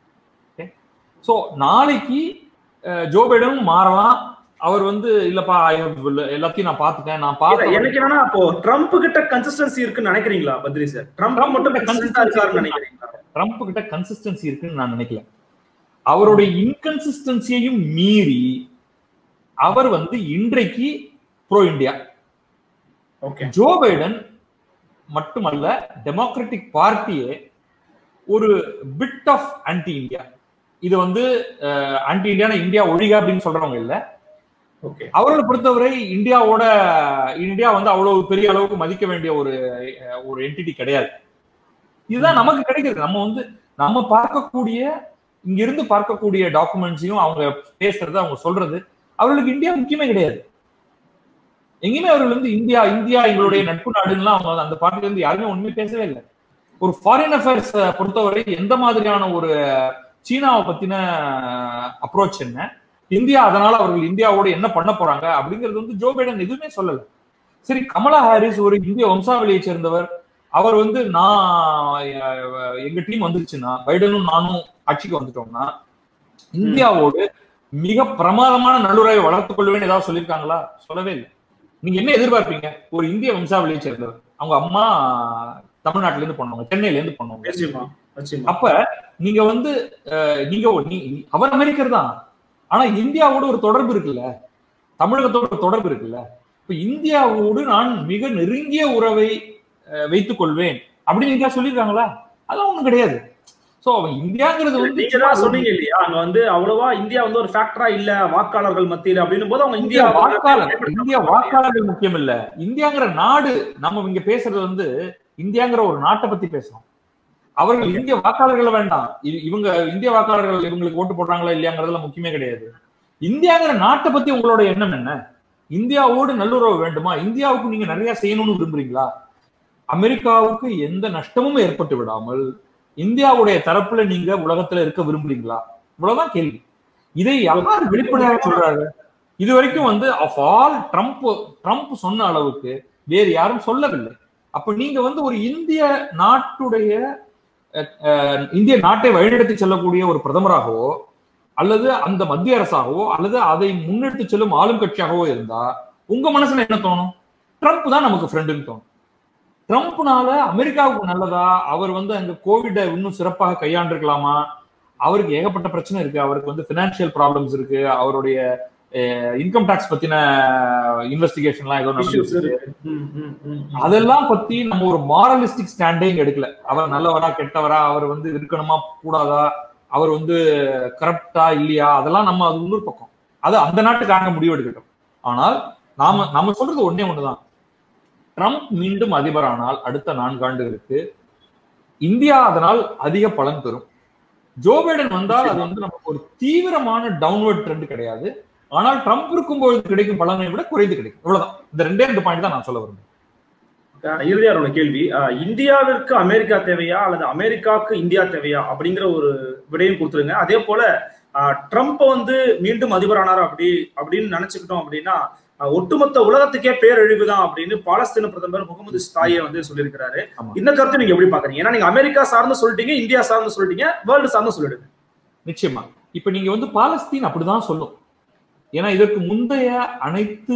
சோ நாளைக்கு அஹ், ஜோ பைடனும் மாறலாம் அவர் வந்து இல்லப்பா I have எல்லாத்தையும் நான் பாத்துட்டேன் நான் இல்ல, பார்த்தேன் எனக்கு என்னன்னா அப்போ ட்ரம்ப் கிட்ட கன்சிஸ்டன்சி இருக்குன்னு நினைக்கிறீங்களா பத்ரி சார் ட்ரம்ப் ட்ரம்ப் மட்டும் கிட்ட கன்சிஸ்டன்டா இருக்காருன்னு நினைக்கிறீங்களா ட்ரம்ப் கிட்ட கன்சிஸ்டன்சி இருக்குன்னு நான் நினைக்கல அவருடைய இன்கன்சிஸ்டன்சியையும் மீறி அவர் வந்து இன்றைக்கு bro India okay Joe Biden மட்டுமல்ல டெமோக்ராட்டிக் பார்ட்டியே ஒரு பிட் ஆஃப் ஆன்டி இந்தியா இது வந்து ஆன்டி இந்தியான இந்தியா ஒழிக அப்படின்னு சொல்றவங்க இல்ல ஓகே அவர்களை பொறுத்தவரை இந்தியாவோட இந்தியா வந்து அவ்வளவு பெரிய அளவுக்கு மதிக்க வேண்டிய ஒரு அஹ், ஒரு என்டிட்டி கிடையாது இதுதான் நமக்கு கிடைக்கிறது நம்ம வந்து நம்ம பார்க்கக்கூடிய இங்க இருந்து பார்க்கக்கூடிய டாக்குமெண்ட்ஸையும் அவங்க பேசுறது அவங்க சொல்றது அவர்களுக்கு இந்தியா முக்கியமே கிடையாது எங்கேயுமே அவர்கள் வந்து இந்தியா இந்தியா எங்களுடைய நட்பு நாடுலாம் அவங்க வந்து அந்த பார்ட்டில இருந்து யாருமே ஒண்ணுமே பேசவே இல்லை ஒரு ஃபாரின் அஃபேர்ஸ் பொறுத்தவரை எந்த மாதிரியான ஒரு சீனாவை பத்தின அப்ரோச் என்ன இந்தியா அதனால அவர்கள் இந்தியாவோட என்ன பண்ண போறாங்க அப்படிங்கிறது வந்து ஜோ பைடன் எதுவுமே சொல்லல சரி கமலா ஹாரிஸ் ஒரு இந்திய வம்சாவளியை சேர்ந்தவர் அவர் வந்து நான் அஹ், எங்க டீம் வந்துருச்சுன்னா பைடனும் நானும் ஆட்சிக்கு வந்துட்டோம்னா இந்தியாவோடு மிக பிரமாதமான நல்லுறவை வளர்த்துக் கொள்வேன் ஏதாவது சொல்லியிருக்காங்களா சொல்லவே இல்லை நீங்க என்ன எதிர்பார்ப்பீங்க ஒரு இந்திய வம்சாவளியை சேர்ந்தவர் அவங்க அம்மா தமிழ்நாட்டுல இருந்து பண்ணவங்க சென்னையில இருந்து பண்ணவங்க நிச்சயமா நிச்சயமா அப்ப நீங்க வந்து அஹ், நீங்க ஒரு- நீ- நீ- அவர் அமெரிக்கர் தான் ஆனா இந்தியாவோட ஒரு தொடர்பு இருக்குல்ல தமிழகத்தோட ஒரு தொடர்பு இருக்குல்ல இப்ப இந்தியாவோடு நான் மிக நெருங்கிய உறவை அஹ், வைத்துக் கொள்வேன் அப்படின்னு இந்தியா சொல்லியிருக்காங்களா அதெல்லாம் ஒண்ணும் கிடையாது சோ அவன் இந்தியாங்கிறது வந்து நீங்க தான் சொன்னீங்க இல்லையா அங்க வந்து அவ்வளவா இந்தியா வந்து ஒரு ஃபேக்டரா இல்ல வாக்காளர்கள் மத்தியில அப்படின்னும் போது அவங்க இந்தியா இந்தியா வாக்காளர் இந்தியா வாக்காளர்கள் முக்கியம் இல்ல இந்தியாங்கிற நாடு நம்ம இங்க பேசுறது வந்து இந்தியாங்கிற ஒரு நாட்டை பத்தி பேசுறோம் அவர்கள் இந்திய வாக்காளர்கள் வேண்டாம் இ- இவங்க இந்திய வாக்காளர்கள் இவங்களுக்கு ஓட்டு போடுறாங்களா இல்லையாங்கிறதுல முக்கியமே கிடையாது இந்தியாங்கிற நாட்டை பத்தி உங்களோட எண்ணம் என்ன இந்தியாவோடு நல்லுறவு வேண்டுமா இந்தியாவுக்கு நீங்க நிறைய செய்யணும்னு விரும்புறீங்களா அமெரிக்காவுக்கு எந்த நஷ்டமும் ஏற்பட்டு விடாமல் இந்தியாவுடைய தரப்புல நீங்க உலகத்துல இருக்க விரும்புறீங்களா இவ்வளவுதான் கேள்வி இதை யார் வெளிப்படையாக சொல்றாங்க இது வரைக்கும் வந்து ஆஃப் ஆல் ட்ரம்ப் ட்ரம்ப் சொன்ன அளவுக்கு வேறு யாரும் சொல்லவில்லை அப்ப நீங்க வந்து ஒரு இந்திய நாட்டுடைய இந்திய நாட்டை வழிநடத்தி செல்லக்கூடிய ஒரு பிரதமராகவோ அல்லது அந்த மத்திய அரசாகவோ அல்லது அதை முன்னெடுத்து செல்லும் ஆளும் கட்சியாகவோ இருந்தா உங்க மனசுல என்ன தோணும் ட்ரம்ப் தான் நமக்கு ஃப்ரெண்டுன்னு தோணும் ட்ரம்ப்னால அமெரிக்காவுக்கு நல்லதா அவர் வந்து அங்க கோவிட இன்னும் சிறப்பாக கையாண்டிருக்கலாமா அவருக்கு ஏகப்பட்ட பிரச்சனை இருக்கு அவருக்கு வந்து பினான்சியல் ப்ராப்ளம்ஸ் இருக்கு அவருடைய இன்கம் டாக்ஸ் பத்தின இன்வெஸ்டிகேஷன்லாம் ஏதோ நடந்துச்சு அதெல்லாம் பத்தி நம்ம ஒரு மாரலிஸ்டிக் ஸ்டாண்டே இங்க எடுக்கல அவர் நல்லவரா கெட்டவரா அவர் வந்து இருக்கணுமா கூடாதா அவர் வந்து கரப்டா இல்லையா அதெல்லாம் நம்ம அது இன்னொரு பக்கம் அது அந்த நாட்டுக்காக முடிவு எடுக்கட்டும் ஆனால் நாம நம்ம சொல்றது ஒன்னே ஒண்ணுதான் ட்ரம்ப் மீண்டும் அதிபரானால் அடுத்த நான்காண்டுகளுக்கு இந்தியா அதனால் அதிக பலன் பெறும் ஜோ பைடன் வந்தால் அது வந்து நமக்கு ஒரு தீவிரமான டவுன்வர்ட் ட்ரெண்ட் கிடையாது ஆனால் ட்ரம்ப் இருக்கும்போது கிடைக்கும் பலனை விட குறைந்து கிடைக்கும் இவ்வளவுதான் இந்த ரெண்டே ரெண்டு பாயிண்ட் தான் நான் சொல்ல விரும்புறேன் இறுதியாரோட கேள்வி இந்தியாவிற்கு அமெரிக்கா தேவையா அல்லது அமெரிக்காவுக்கு இந்தியா தேவையா அப்படிங்கிற ஒரு விடையும் கொடுத்துருங்க அதே போல ட்ரம்ப் வந்து மீண்டும் அதிபரானார் அப்படி அப்படின்னு நினைச்சுக்கிட்டோம் அப்படின்னா ஒட்டுமொத்த உலகத்துக்கே பேரழிவு தான் அப்படின்னு பாலஸ்தீன பிரதமர் முகமது ஸ்தாயை வந்து சொல்லியிருக்கிறாரு இந்த கருத்தை நீங்க எப்படி பாக்குறீங்க ஏன்னா நீங்க அமெரிக்கா சார்ந்து சொல்லிட்டீங்க இந்தியா சார்ந்து சொல்லிட்டீங்க வேர்ல்டு சார்ந்து சொல்லிடுங்க நிச்சயமா இப்ப நீங்க வந்து பாலஸ்தீன் அப்படிதான் சொல்லும் ஏன்னா இதற்கு முந்தைய அனைத்து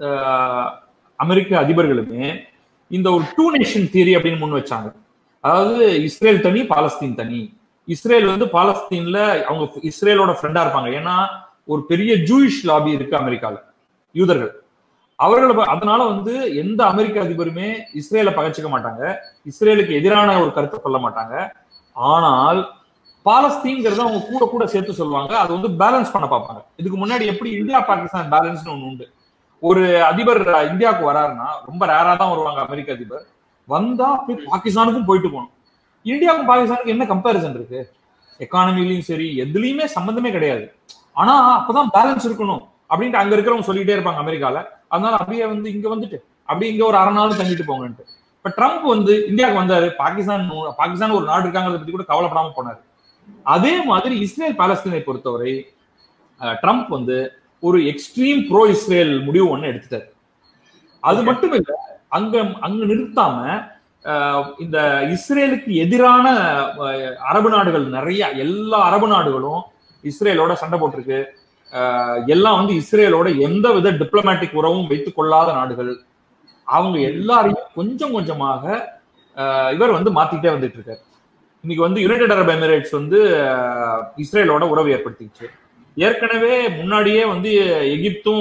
அமெரிக்க அதிபர்களுமே இந்த ஒரு டூ நேஷன் தியரி அப்படின்னு முன் வச்சாங்க அதாவது இஸ்ரேல் தனி பாலஸ்தீன் தனி இஸ்ரேல் வந்து பாலஸ்தீன்ல அவங்க இஸ்ரேலோட ஃப்ரெண்டா இருப்பாங்க ஏன்னா ஒரு பெரிய ஜூயிஷ் லாபி இருக்கு அமெரிக்கால யூதர்கள் அவர்கள் அதனால வந்து எந்த அமெரிக்க அதிபருமே இஸ்ரேலை பகச்சிக்க மாட்டாங்க இஸ்ரேலுக்கு எதிரான ஒரு கருத்தை சொல்ல மாட்டாங்க ஆனால் பாலஸ்தீன்ங்கிறத அவங்க கூட கூட சேர்த்து சொல்லுவாங்க அது வந்து பேலன்ஸ் பண்ண பார்ப்பாங்க இதுக்கு முன்னாடி எப்படி இந்தியா பாகிஸ்தான் பேலன்ஸ்னு ஒன்று உண்டு ஒரு அதிபர் இந்தியாவுக்கு வராருன்னா ரொம்ப ரேரா தான் வருவாங்க அமெரிக்க அதிபர் வந்தா போய் பாகிஸ்தானுக்கும் போயிட்டு போகணும் இந்தியாவுக்கும் பாகிஸ்தானுக்கும் என்ன கம்பேரிசன் இருக்கு எக்கானமிலையும் சரி எதுலயுமே சம்மந்தமே கிடையாது ஆனா அப்பதான் பேலன்ஸ் இருக்கணும் அப்படின்ட்டு அங்க இருக்கிறவங்க சொல்லிட்டே இருப்பாங்க அமெரிக்கால அதனால அப்படியே வந்து இங்க வந்துட்டு அப்படியே இங்க ஒரு அரை நாள் தங்கிட்டு போங்கன்ட்டு இப்ப ட்ரம்ப் வந்து இந்தியாவுக்கு வந்தாரு பாகிஸ்தான் பாகிஸ்தான் ஒரு நாடு இருக்காங்கிறத பத்தி கூட கவலைப்படாம போனாரு அதே மாதிரி இஸ்ரேல் பாலஸ்தீனை பொறுத்தவரை ட்ரம்ப் வந்து ஒரு எக்ஸ்ட்ரீம் ப்ரோ இஸ்ரேல் முடிவு ஒண்ணு எடுத்துட்டாரு அது மட்டும் இல்ல அங்க அங்க நிறுத்தாம இந்த இஸ்ரேலுக்கு எதிரான அரபு நாடுகள் நிறைய எல்லா அரபு நாடுகளும் இஸ்ரேலோட சண்டை போட்டிருக்கு எல்லாம் வந்து இஸ்ரேலோட எந்த வித டிப்ளமேட்டிக் உறவும் வைத்துக் கொள்ளாத நாடுகள் அவங்க எல்லாரையும் கொஞ்சம் கொஞ்சமாக இவர் வந்து மாத்திட்டே வந்துட்டு இருக்காரு இன்னைக்கு வந்து யுனைடெட் அரப் எமிரேட்ஸ் வந்து இஸ்ரேலோட உறவு ஏற்படுத்திச்சு ஏற்கனவே முன்னாடியே வந்து எகிப்தும்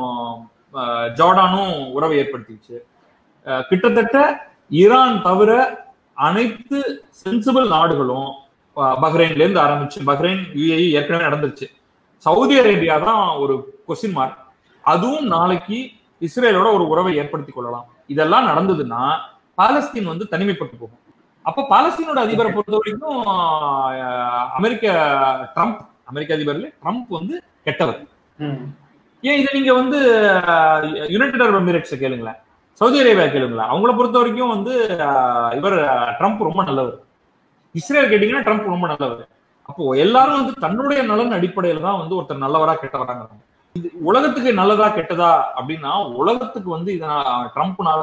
ஜார்டானும் உறவை ஏற்படுத்திச்சு கிட்டத்தட்ட ஈரான் தவிர அனைத்து சென்சிபிள் நாடுகளும் பஹ்ரைன்ல இருந்து ஆரம்பிச்சு பஹ்ரைன் யுஏஇ ஏற்கனவே நடந்துருச்சு சவுதி அரேபியா தான் ஒரு கொஸ்டின் மார்க் அதுவும் நாளைக்கு இஸ்ரேலோட ஒரு உறவை ஏற்படுத்தி கொள்ளலாம் இதெல்லாம் நடந்ததுன்னா பாலஸ்தீன் வந்து தனிமைப்பட்டு போகும் அப்ப பாலஸ்தீனோட அதிபரை பொறுத்த வரைக்கும் அமெரிக்க ட்ரம்ப் அமெரிக்க அதிபர்ல ட்ரம்ப் வந்து கெட்டவர் ஏன் இதை நீங்க வந்து யுனைடெட் அரப் எமிரேட்ஸ் கேளுங்களேன் சவுதி அரேபியா கேளுங்களேன் அவங்கள பொறுத்த வரைக்கும் வந்து இவர் ட்ரம்ப் ரொம்ப நல்லவர் இஸ்ரேல் கேட்டீங்கன்னா ட்ரம்ப் ரொம்ப நல்லவர் அப்போ எல்லாரும் வந்து தன்னுடைய நலன் அடிப்படையில தான் வந்து ஒருத்தர் நல்லவரா கெட்டவராங்கிறாங்க இது உலகத்துக்கு நல்லதா கெட்டதா அப்படின்னா உலகத்துக்கு வந்து இதை ட்ரம்ப்னால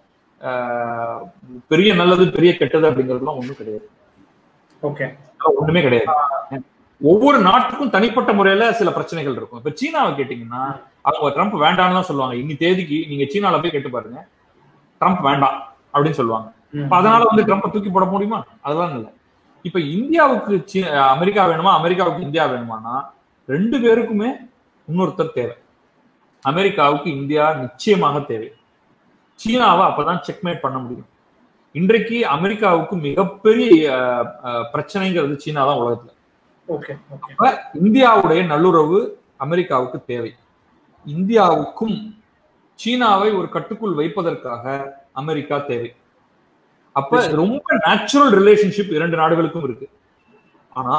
பெரிய நல்லது பெரிய கெட்டது அப்படிங்கிறதுலாம் ஒண்ணும் கிடையாது ஓகே ஒண்ணுமே கிடையாது ஒவ்வொரு நாட்டுக்கும் தனிப்பட்ட முறையில சில பிரச்சனைகள் இருக்கும் இப்ப சீனாவை கேட்டீங்கன்னா அவங்க ட்ரம்ப் வேண்டாம்னு தான் சொல்லுவாங்க இன்னி தேதிக்கு நீங்க சீனால போய் கேட்டு பாருங்க ட்ரம்ப் வேண்டாம் அப்படின்னு சொல்லுவாங்க அதனால வந்து ட்ரம்ப்பை தூக்கி போட முடியுமா அதெல்லாம் இல்லை இப்ப இந்தியாவுக்கு அமெரிக்கா வேணுமா அமெரிக்காவுக்கு இந்தியா வேணுமானா ரெண்டு பேருக்குமே இன்னொருத்தர் தேவை அமெரிக்காவுக்கு இந்தியா நிச்சயமாக தேவை சீனாவை அப்பதான் செக்மேட் பண்ண முடியும் இன்றைக்கு அமெரிக்காவுக்கு மிகப்பெரிய பிரச்சனைங்கிறது சீனா தான் உலகத்துல அப்ப இந்தியாவுடைய நல்லுறவு அமெரிக்காவுக்கு தேவை இந்தியாவுக்கும் சீனாவை ஒரு கட்டுக்குள் வைப்பதற்காக அமெரிக்கா தேவை அப்ப ரொம்ப நேச்சுரல் ரிலேஷன்ஷிப் இரண்டு நாடுகளுக்கும் இருக்கு ஆனா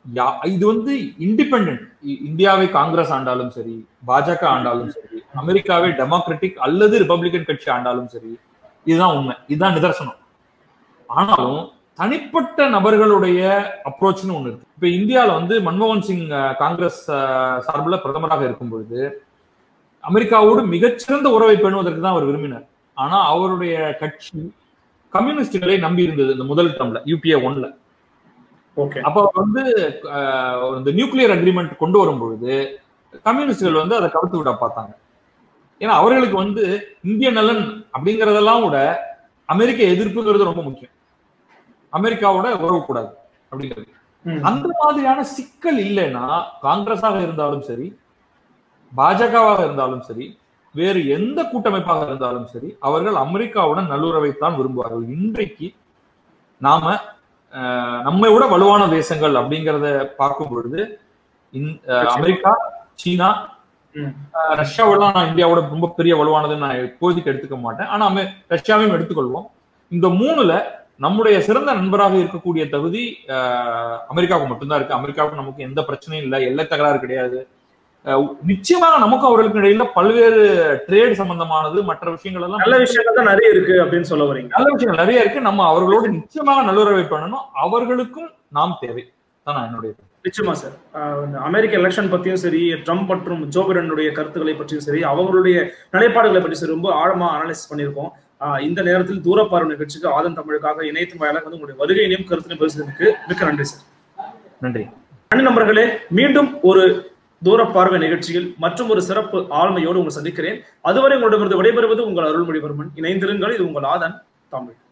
யா- இது வந்து இண்டிபெண்ட் இந்தியாவை காங்கிரஸ் ஆண்டாலும் சரி பாஜக ஆண்டாலும் சரி அமெரிக்காவை டெமோக்ராட்டிக் அல்லது ரிபப்ளிகன் கட்சி ஆண்டாலும் சரி இதுதான் உண்மை இதுதான் நிதர்சனம் ஆனாலும் தனிப்பட்ட நபர்களுடைய அப்ரோச்னு ஒண்ணு இருக்கு இப்ப இந்தியால வந்து மன்மோகன் சிங் அஹ், காங்கிரஸ் அஹ், சார்புல பிரதமராக இருக்கும் பொழுது அமெரிக்காவோடு மிகச்சிறந்த உறவை பேணுவதற்கு தான் அவர் விரும்பினார் ஆனா அவருடைய கட்சி கம்யூனிஸ்டுகளை நம்பி இருந்தது இந்த முதல் டம்ல யூபிஏ ஒன்ல ஓகே அப்ப அவர் வந்து அஹ், இந்த நியூக்ளியர் அக்ரிமெண்ட் கொண்டு வரும் பொழுது கம்யூனிஸ்டுகள் வந்து அதை கவுத்து விட பார்த்தாங்க ஏன்னா அவர்களுக்கு வந்து இந்திய நலன் அப்படிங்கறதெல்லாம் விட அமெரிக்க எதிர்ப்புங்கிறது ரொம்ப முக்கியம் அமெரிக்காவோட உறவு கூடாது அப்படிங்கிறது ம். அந்த மாதிரியான சிக்கல் இல்லைன்னா காங்கிரஸாக இருந்தாலும் சரி பாஜகவாக இருந்தாலும் சரி வேறு எந்த கூட்டமைப்பாக இருந்தாலும் சரி அவர்கள் அமெரிக்காவுடன் நல்லுறவைத்தான் விரும்புவார்கள் இன்றைக்கு நாம அஹ், நம்மை விட வலுவான தேசங்கள் அப்படிங்கிறத பார்க்கும் பொழுது இந்த- அஹ், அமெரிக்கா சீனா ம். அஹ், ரஷ்யாவெல்லாம் நான் இந்தியாவோட ரொம்ப பெரிய வலுவானதுன்னு நான் இப்போதைக்கு எடுத்துக்க மாட்டேன் ஆனா அமெ- ரஷ்யாவையும் எடுத்துக்கொள்வோம் இந்த மூணுல நம்முடைய சிறந்த நண்பராக இருக்கக்கூடிய தகுதி அஹ், அமெரிக்காவுக்கு மட்டும்தான் இருக்கு அமெரிக்காவுக்கு நமக்கு எந்த பிரச்சனையும் இல்லை எல்லை தகராறு கிடையாது அஹ், நிச்சயமாக நமக்கும் அவர்களுக்கு இடையில பல்வேறு ட்ரேட் சம்பந்தமானது மற்ற விஷயங்கள் எல்லாம் நல்ல விஷயங்கள் தான் நிறைய இருக்கு அப்படின்னு சொல்ல வரீங்க நல்ல விஷயங்கள் நிறைய இருக்கு நம்ம அவர்களோடு நிச்சயமாக நல்லுறவை பண்ணணும் அவர்களுக்கும் நாம் தேவை தான் நான் என்னுடைய நிச்சயமா சார் ஆஹ் இந்த அமெரிக்க எலெக்ஷன் பத்தியும் சரி ட்ரம்ப் மற்றும் ஜோ பிடனுடைய கருத்துக்களை பற்றியும் சரி அவங்களுடைய நிலைப்பாடுகளை பற்றி சரி ரொம்ப ஆழமா அனலைஸ் பண்ணியிருக்கோம் ஆஹ் இந்த நேரத்தில் தூரப்பார்வை நிகழ்ச்சிக்கு ஆதன் தமிழுக்காக இணையத்தின் வாயிலாக வந்து உங்களுடைய வருகையினையும் கருத்தினையும் பேசுவதற்கு மிக்க நன்றி சார் நன்றி அண்ணன் நண்பர்களே மீண்டும் ஒரு தூரப்பார்வை நிகழ்ச்சியில் மற்றும் ஒரு சிறப்பு ஆளுமையோடு உங்களை சந்திக்கிறேன் அதுவரை உங்களிடமிருந்து விடைபெறுவது உங்கள் அருள்மொழிவர்மன் இணைந்திருங்கள் இது உங்கள் ஆதன் தமிழ்